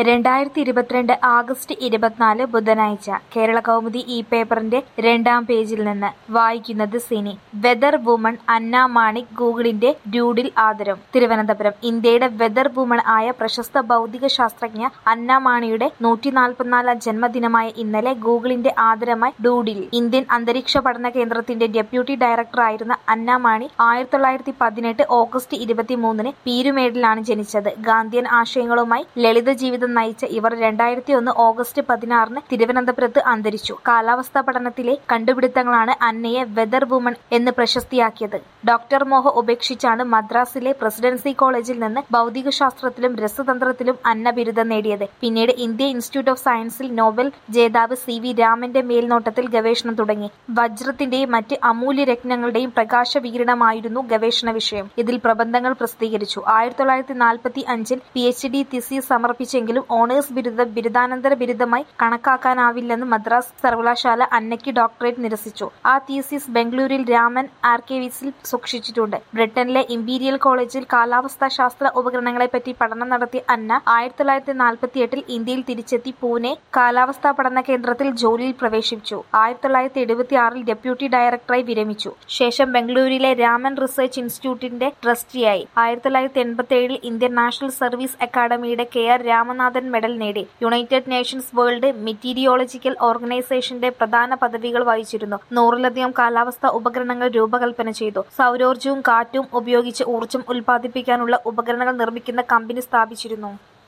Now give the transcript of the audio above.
രണ്ടായിരത്തി ഇരുപത്തിരണ്ട് ആഗസ്റ്റ് ഇരുപത്തിനാല് ബുധനാഴ്ച കേരള കൗമുദി ഈ പേപ്പറിന്റെ രണ്ടാം പേജിൽ നിന്ന് വായിക്കുന്നത് സിനി വെതർ വുമൺ അന്ന മാണിക് ഗൂഗിളിന്റെ ഡ്യൂഡിൽ ആദരം തിരുവനന്തപുരം ഇന്ത്യയുടെ വെതർ വുമൺ ആയ പ്രശസ്ത ഭൗതിക ശാസ്ത്രജ്ഞ അന്ന മാണിയുടെ നൂറ്റി നാൽപ്പത്തിനാലാം ജന്മദിനമായ ഇന്നലെ ഗൂഗിളിന്റെ ആദരമായി ഡൂഡിൽ ഇന്ത്യൻ അന്തരീക്ഷ പഠന കേന്ദ്രത്തിന്റെ ഡെപ്യൂട്ടി ഡയറക്ടറായിരുന്ന അന്ന മാണി ആയിരത്തി തൊള്ളായിരത്തി പതിനെട്ട് ഓഗസ്റ്റ് ഇരുപത്തിമൂന്നിന് പീരുമേടിലാണ് ജനിച്ചത് ഗാന്ധിയൻ ആശയങ്ങളുമായി ലളിത ജീവിതം നയിച്ച ഇവർ രണ്ടായിരത്തി ഒന്ന് ഓഗസ്റ്റ് പതിനാറിന് തിരുവനന്തപുരത്ത് അന്തരിച്ചു കാലാവസ്ഥാ പഠനത്തിലെ കണ്ടുപിടുത്തങ്ങളാണ് അന്നയെ വെതർ വുമൺ എന്ന് പ്രശസ്തിയാക്കിയത് ഡോക്ടർ മോഹ ഉപേക്ഷിച്ചാണ് മദ്രാസിലെ പ്രസിഡൻസി കോളേജിൽ നിന്ന് ഭൗതികശാസ്ത്രത്തിലും രസതന്ത്രത്തിലും അന്ന ബിരുദം നേടിയത് പിന്നീട് ഇന്ത്യ ഇൻസ്റ്റിറ്റ്യൂട്ട് ഓഫ് സയൻസിൽ നോബൽ ജേതാവ് സി വി രാമന്റെ മേൽനോട്ടത്തിൽ ഗവേഷണം തുടങ്ങി വജ്രത്തിന്റെയും മറ്റ് അമൂല്യ രത്നങ്ങളുടെയും പ്രകാശവീരണമായിരുന്നു ഗവേഷണ വിഷയം ഇതിൽ പ്രബന്ധങ്ങൾ പ്രസിദ്ധീകരിച്ചു ആയിരത്തി തൊള്ളായിരത്തി നാൽപ്പത്തി അഞ്ചിൽ പി എച്ച് ഡി തിസീസ് സമർപ്പിച്ചെങ്കിലും ഓണേഴ്സ് ബിരുദം ബിരുദാനന്തര ബിരുദമായി കണക്കാക്കാനാവില്ലെന്ന് മദ്രാസ് സർവകലാശാല അന്നയ്ക്ക് ഡോക്ടറേറ്റ് നിരസിച്ചു ആ തീസിസ് ബംഗളൂരിൽ രാമൻ ആർക്കേവിസിൽ സൂക്ഷിച്ചിട്ടുണ്ട് ബ്രിട്ടനിലെ ഇമ്പീരിയൽ കോളേജിൽ കാലാവസ്ഥാ ശാസ്ത്ര ഉപകരണങ്ങളെപ്പറ്റി പഠനം നടത്തിയ അന്ന ആയിരത്തി തൊള്ളായിരത്തി നാൽപ്പത്തി എട്ടിൽ ഇന്ത്യയിൽ തിരിച്ചെത്തി പൂനെ കാലാവസ്ഥാ പഠന കേന്ദ്രത്തിൽ ജോലിയിൽ പ്രവേശിച്ചു ആയിരത്തി തൊള്ളായിരത്തി എഴുപത്തി ആറിൽ ഡെപ്യൂട്ടി ഡയറക്ടറായി വിരമിച്ചു ശേഷം ബംഗളൂരുവിലെ രാമൻ റിസർച്ച് ഇൻസ്റ്റിറ്റ്യൂട്ടിന്റെ ട്രസ്റ്റിയായി ആയിരത്തി തൊള്ളായിരത്തി എൺപത്തി ഏഴിൽ ഇന്ത്യൻ നാഷണൽ സർവീസ് അക്കാദമിയുടെ കെ ആർ രാമനാഥൻ മെഡൽ നേടി യുണൈറ്റഡ് നേഷൻസ് വേൾഡ് മെറ്റീരിയോളജിക്കൽ ഓർഗനൈസേഷന്റെ പ്രധാന പദവികൾ വഹിച്ചിരുന്നു നൂറിലധികം കാലാവസ്ഥാ ഉപകരണങ്ങൾ രൂപകൽപ്പന ചെയ്തു സൗരോർജ്ജവും കാറ്റും ഉപയോഗിച്ച് ഊർജ്ജം ഉൽപ്പാദിപ്പിക്കാനുള്ള ഉപകരണങ്ങൾ നിർമ്മിക്കുന്ന കമ്പനി സ്ഥാപിച്ചിരുന്നു